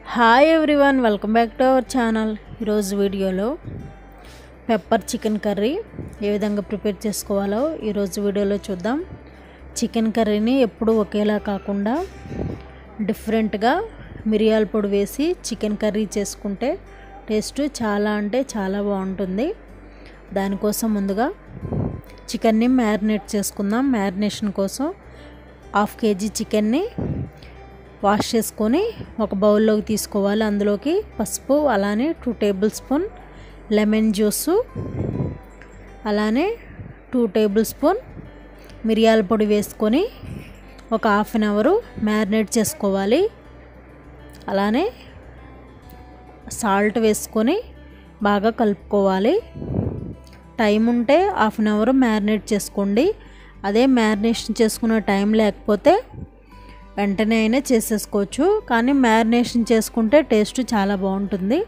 hi everyone welcome back to our channel ఈరోజు వీడియోలో pepper chicken curry ఏ విధంగా prepare చేసుకోవాలో ఈరోజు వీడియోలో చూద్దాం చికెన్ కర్రీని ఎప్పుడు ఒకేలా కాకుండా డిఫరెంట్గా మిరియాల పొడి వేసి చికెన్ కర్రీ చేసుకుంటే టేస్ట్ చాలా అంటే చాలా బాగుంటుంది దానికోసం ముందుగా చికెన్ని మ్యారినేట్ చేసుకుందాం మ్యారినేషన్ కోసం హాఫ్ కేజీ చికెన్ని వాష్ చేసుకొని ఒక బౌల్లోకి తీసుకోవాలి అందులోకి పసుపు అలానే two tablespoon lemon juice అలానే టూ టేబుల్ స్పూన్ మిరియాల పొడి వేసుకొని ఒక హాఫ్ అన్ అవరు మ్యారినేట్ చేసుకోవాలి అలానే సాల్ట్ వేసుకొని బాగా కలుపుకోవాలి టైం ఉంటే హాఫ్ అన్ అవర్ మ్యారినేట్ చేసుకోండి అదే మ్యారినేషన్ చేసుకున్న టైం లేకపోతే వెంటనే అయినా చేసేసుకోవచ్చు కానీ మ్యారినేషన్ చేసుకుంటే టేస్ట్ చాలా బాగుంటుంది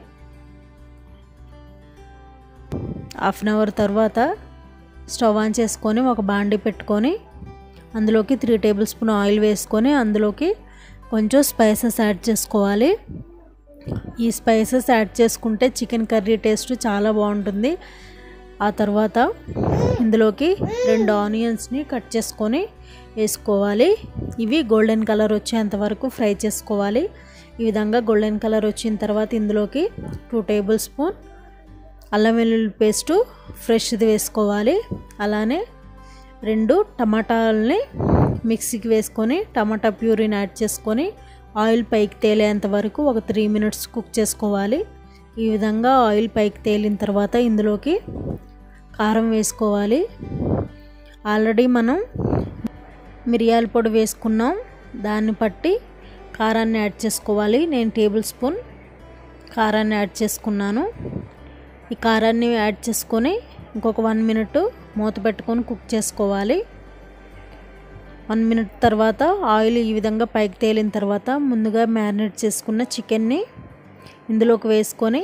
హాఫ్ అన్ అవర్ తర్వాత స్టవ్ ఆన్ చేసుకొని ఒక బాండి పెట్టుకొని అందులోకి త్రీ టేబుల్ స్పూన్ ఆయిల్ వేసుకొని అందులోకి కొంచెం స్పైసెస్ యాడ్ చేసుకోవాలి ఈ స్పైసెస్ యాడ్ చేసుకుంటే చికెన్ కర్రీ టేస్ట్ చాలా బాగుంటుంది ఆ తర్వాత ఇందులోకి రెండు ఆనియన్స్ని కట్ చేసుకొని వేసుకోవాలి ఇవి గోల్డెన్ కలర్ వచ్చేంత వరకు ఫ్రై చేసుకోవాలి ఈ విధంగా గోల్డెన్ కలర్ వచ్చిన తర్వాత ఇందులోకి టూ టేబుల్ స్పూన్ అల్లం వెల్లుల్లి పేస్టు ఫ్రెష్ది వేసుకోవాలి అలానే రెండు టమాటాలని మిక్సీకి వేసుకొని టమాటా ప్యూరిని యాడ్ చేసుకొని ఆయిల్ పైకి తేలేంత వరకు ఒక త్రీ మినిట్స్ కుక్ చేసుకోవాలి ఈ విధంగా ఆయిల్ పైకి తేలిన తర్వాత ఇందులోకి కారం వేసుకోవాలి ఆల్రెడీ మనం మిరియాల పొడి వేసుకున్నాం దాన్ని బట్టి కారాన్ని యాడ్ చేసుకోవాలి నేను టేబుల్ స్పూన్ కారాన్ని యాడ్ చేసుకున్నాను ఈ కారాన్ని యాడ్ చేసుకొని ఇంకొక వన్ మినిట్ మూత పెట్టుకొని కుక్ చేసుకోవాలి వన్ మినిట్ తర్వాత ఆయిల్ ఈ విధంగా పైకి తేలిన తర్వాత ముందుగా మ్యారినేట్ చేసుకున్న చికెన్ని ఇందులోకి వేసుకొని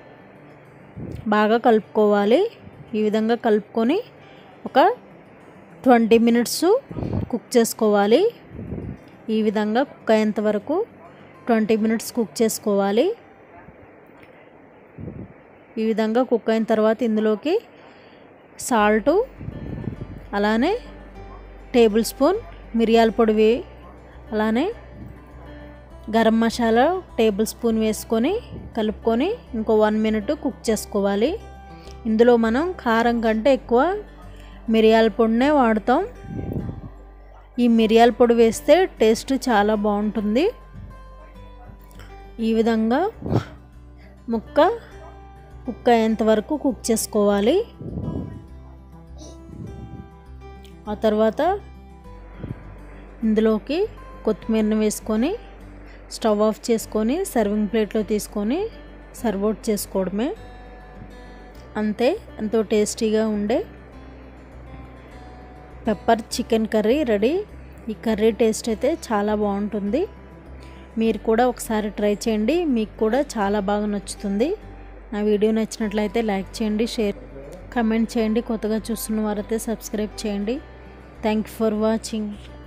బాగా కలుపుకోవాలి ఈ విధంగా కలుపుకొని ఒక ట్వంటీ మినిట్స్ కుక్ చేసుకోవాలి ఈ విధంగా కుక్ అయ్యేంత వరకు ట్వంటీ మినిట్స్ కుక్ చేసుకోవాలి ఈ విధంగా కుక్ అయిన తర్వాత ఇందులోకి సాల్టు అలానే టేబుల్ స్పూన్ మిరియాల పొడి అలానే గరం మసాలా టేబుల్ స్పూన్ వేసుకొని కలుపుకొని ఇంకో వన్ మినిట్ కుక్ చేసుకోవాలి ఇందులో మనం కారం కంటే ఎక్కువ మిరియాల పొడినే వాడతాం ఈ మిరియాల పొడి వేస్తే టేస్ట్ చాలా బాగుంటుంది ఈ విధంగా ముక్క కుక్ అయ్యేంత వరకు కుక్ చేసుకోవాలి ఆ తర్వాత ఇందులోకి కొత్తిమీరని వేసుకొని స్టవ్ ఆఫ్ చేసుకొని సర్వింగ్ ప్లేట్లో తీసుకొని సర్వ్ అవుట్ చేసుకోవడమే అంతే ఎంతో టేస్టీగా ఉండే పెప్పర్ చికెన్ కర్రీ రెడీ ఈ కర్రీ టేస్ట్ అయితే చాలా బాగుంటుంది మీరు కూడా ఒకసారి ట్రై చేయండి మీకు కూడా చాలా బాగా నచ్చుతుంది నా వీడియో నచ్చినట్లయితే లైక్ చేయండి షేర్ కమెంట్ చేయండి కొత్తగా చూస్తున్న వారైతే సబ్స్క్రైబ్ చేయండి థ్యాంక్ యూ ఫర్ వాచింగ్